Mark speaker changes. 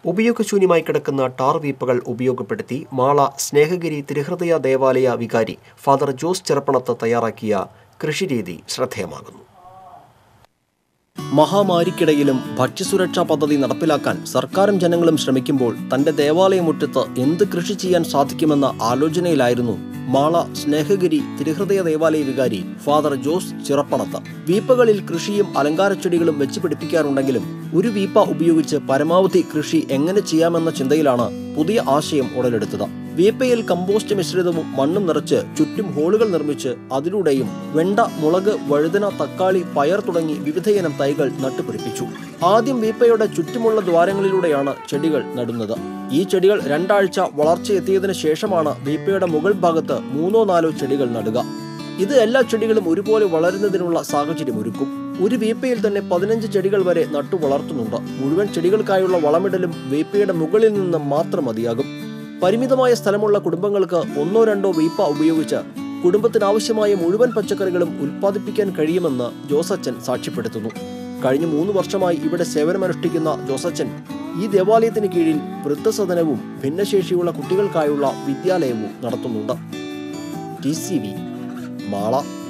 Speaker 1: ഉപയോഗശൂന്യമായി കിടക്കുന്ന ടാർ വീപ്പകൾ ഉപയോഗപ്പെടുത്തി മാള സ്നേഹഗിരി തിരുഹൃദയ ദേവാലയ വികാരി ഫാദർ ജോസ് ചെറപ്പണത്ത് തയ്യാറാക്കിയ കൃഷിരീതി ശ്രദ്ധേയമാകുന്നു മഹാമാരിക്കിടയിലും ഭക്ഷ്യസുരക്ഷാ പദ്ധതി നടപ്പിലാക്കാൻ സർക്കാരും ജനങ്ങളും ശ്രമിക്കുമ്പോൾ തന്റെ ദേവാലയമുറ്റത്ത് എന്ത് കൃഷി ചെയ്യാൻ സാധിക്കുമെന്ന ആലോചനയിലായിരുന്നു മാള സ്നേഹഗിരി തിരുഹൃദയ ദേവാലയ വികാരി ഫാദർ ജോസ് ചിറപ്പണത്ത് വീപ്പകളിൽ കൃഷിയും അലങ്കാരച്ചെടികളും വെച്ച് പിടിപ്പിക്കാറുണ്ടെങ്കിലും ഒരു വീപ്പ ഉപയോഗിച്ച് പരമാവധി കൃഷി എങ്ങനെ ചെയ്യാമെന്ന ചിന്തയിലാണ് പുതിയ ആശയം ഉടലെടുത്തത് വീപ്പയിൽ കമ്പോസ്റ്റ് മിശ്രിതവും മണ്ണും നിറച്ച് ചുറ്റും ഹോളുകൾ നിർമ്മിച്ച് അതിലൂടെയും വെണ്ട മുളക് വഴുതന തക്കാളി പയർ തുടങ്ങി വിവിധയിനം തൈകൾ നട്ടുപിടിപ്പിച്ചു ആദ്യം വീപ്പയുടെ ചുറ്റുമുള്ള ദ്വാരങ്ങളിലൂടെയാണ് ചെടികൾ നടുന്നത് ഈ ചെടികൾ രണ്ടാഴ്ച വളർച്ചയെത്തിയതിനു ശേഷമാണ് വീപ്പയുടെ മുകൾ ഭാഗത്ത് മൂന്നോ നാലോ ചെടികൾ നടുക ഇത് എല്ലാ ചെടികളും ഒരുപോലെ വളരുന്നതിനുള്ള സാഹചര്യം ഒരുക്കും ഒരു വീപ്പയിൽ തന്നെ പതിനഞ്ച് ചെടികൾ വരെ നട്ടു വളർത്തുന്നുണ്ട് മുഴുവൻ ചെടികൾക്കായുള്ള വളമിടലും വീപ്പയുടെ മുകളിൽ നിന്ന് മാത്രം മതിയാകും പരിമിതമായ സ്ഥലമുള്ള കുടുംബങ്ങൾക്ക് ഒന്നോ രണ്ടോ വീപ്പ ഉപയോഗിച്ച് കുടുംബത്തിനാവശ്യമായ മുഴുവൻ പച്ചക്കറികളും ഉൽപ്പാദിപ്പിക്കാൻ കഴിയുമെന്ന് ജോസച്ചൻ സാക്ഷ്യപ്പെടുത്തുന്നു കഴിഞ്ഞ മൂന്ന് വർഷമായി ഇവിടെ സേവനമനുഷ്ഠിക്കുന്ന ജോസച്ചൻ ഈ ദേവാലയത്തിന് കീഴിൽ വൃദ്ധസദനവും ഭിന്നശേഷിയുള്ള കുട്ടികൾക്കായുള്ള വിദ്യാലയവും നടത്തുന്നുണ്ട് ടി സി വി മാള